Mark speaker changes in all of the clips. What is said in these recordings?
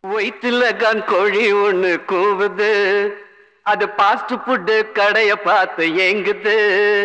Speaker 1: வயிற்றுல கண் கோழி ஒண்ணு கூவுது அது பாஸ்ட் ஃபுட்டு கடைய பார்த்து ஏங்குது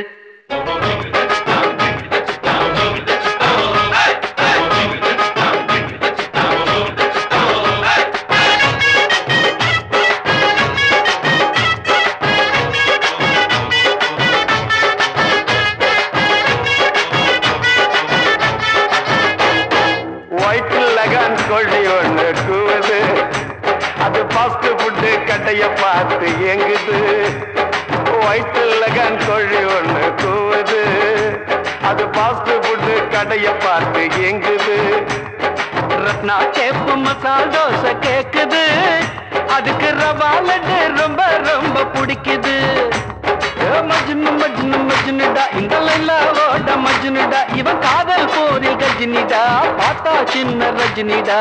Speaker 1: வயிற்றுல கண் கோழி ஒண்ணு கூவுது அது பாஸ்ட் ஃபுட்டு கடைய பார்த்து ஏங்குது வயிற்றுல கண் கோழி ஒண்ணு கூவுது அது பாஸ்ட் ஃபுட்டு கடைய பார்த்து ஏங்குது ரத்னா கேப்பு மசால் தோசை கேக்குது அதுக்கு ரவா லட்டு ரொம்ப ரொம்ப பிடிக்குது ஏ மஜ்னு மஜ்னு மஜ்னுடா இந்த லைலாவோட மஜ்னுடா இவன் காதல் போரில் கஜினிடா பார்த்தா சின்ன ரஜினிடா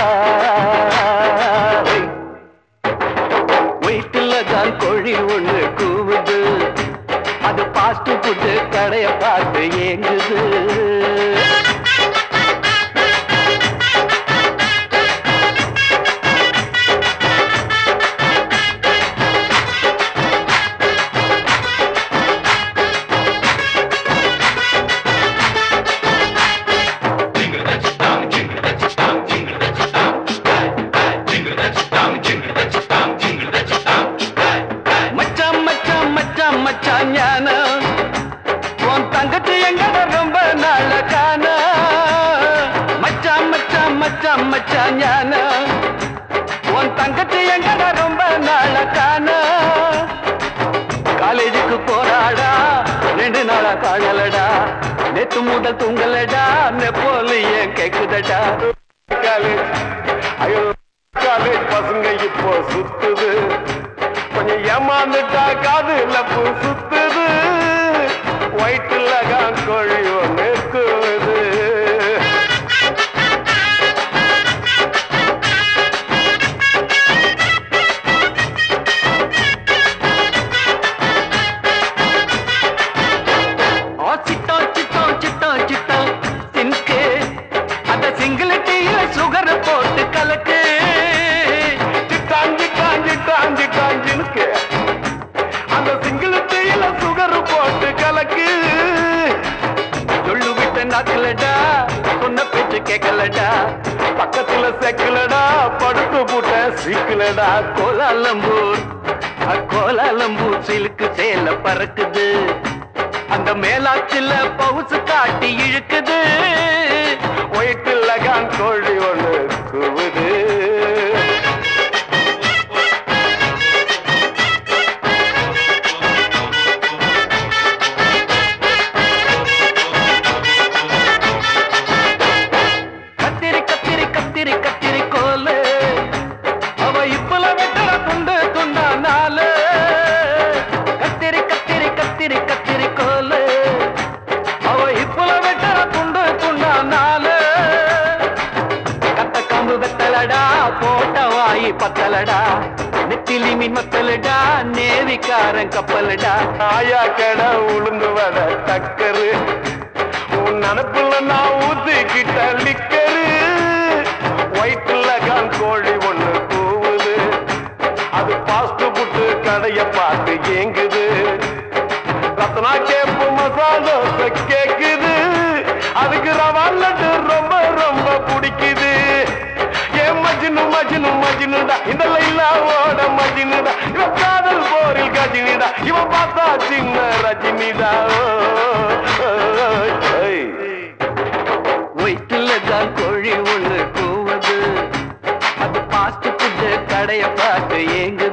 Speaker 1: வீட்டுல தான் கோழி ஒண்ணு கூவுது அது பாஸ்ட் ஃபுட்டு கடைய பார்த்து ஏங்குது மச்சான் மச்சான் மச்சான் மச்சான் ஞானம் உன் தங்கச்சி எங்கட ரொம்ப நாள காண மச்சான் மச்சான் மச்சான் மச்சான் ஞானம் உன் தங்கச்சி எங்கட ரொம்ப நாள காண காலேஜுக்கு போறாடா ரெண்டு நாளா காணலடா நேத்து முதல் தூங்கலடா நெப்போலிய கேக்குதடா காலேஜ் ஐயோ காலேஜ் பசங்க இப்போ சுத்துது கொஞ்சம் ஏமாந்துட்டா காது லப்பு சுத்துது வயிற்றுல கோழி ஒன்று கூவுது ஓ சிட்டோ சிட்டோ சிட்டோ சிட்டோ சின்கு அந்த சிங்கிள் டீல சுகர் போட்டு கலக்கு சிட்டான் சிட்டான் சிட்டான் சிட்டான் சினுக்கு அந்த சிங்கிள் டீல சுகர் போட்டு கலக்கு சொல்லு விட்ட நாக்கலடா சொன்ன பேச்சு கேட்கலடா பக்கத்துல செக்கலடா படுத்து போட்ட சிக்கலடா கோலாலம்பூர் கோலாலம்பூர் சிலுக்கு சேல பறக்குது அந்த மேலாச்சில பவுசு காட்டி இழுக்குது ஒயிட்டில் லகான் கோழி ஒண்ணு கூவுது கத்திரி கத்திரி கத்திரி கத்திரி கோலு அவ இப்பல வெட்டற துண்டு துண்டா நாலு கத்திரி கத்திரி கத்திரி கத்திரி கோலு அவ இப்பல வெட்டற துண்டு துண்டா நாலு கத்த கம்பு வெத்தலடா போட்ட வாயி பத்தலடா நெத்திலி மீன் மத்தலடா நேவிக்காரன் கப்பலடா ஆயா கட உளுந்து வர டக்கரு உன் நினப்புல நான் ஊத்திக்கிட்ட லிக்கரு வயிற்றுல கான் கோழி ஒண்ணு கூவுது அது பாஸ்ட் புட்டு கடைய பார்த்து ஏங்குது ரத்னா கேப்பு மசால் தோசை கேக்குது அதுக்கு ரவா லட்டு ரொம்ப ரொம்ப பிடிக்குது ஏன் மஜ்னு மஜ்னு மஜ்னுடா இந்த லைலாவோட மஜ்னுடா இவன் காதல் போரில் கஜினிடா இவன் பார்த்தா சின்ன ரஜினிடா வயிற்றுல தான் கோழி ஒண்ணு கூவுது அது பாஸ்ட் ஃபுட்டு கடைய பார்த்து ஏங்குது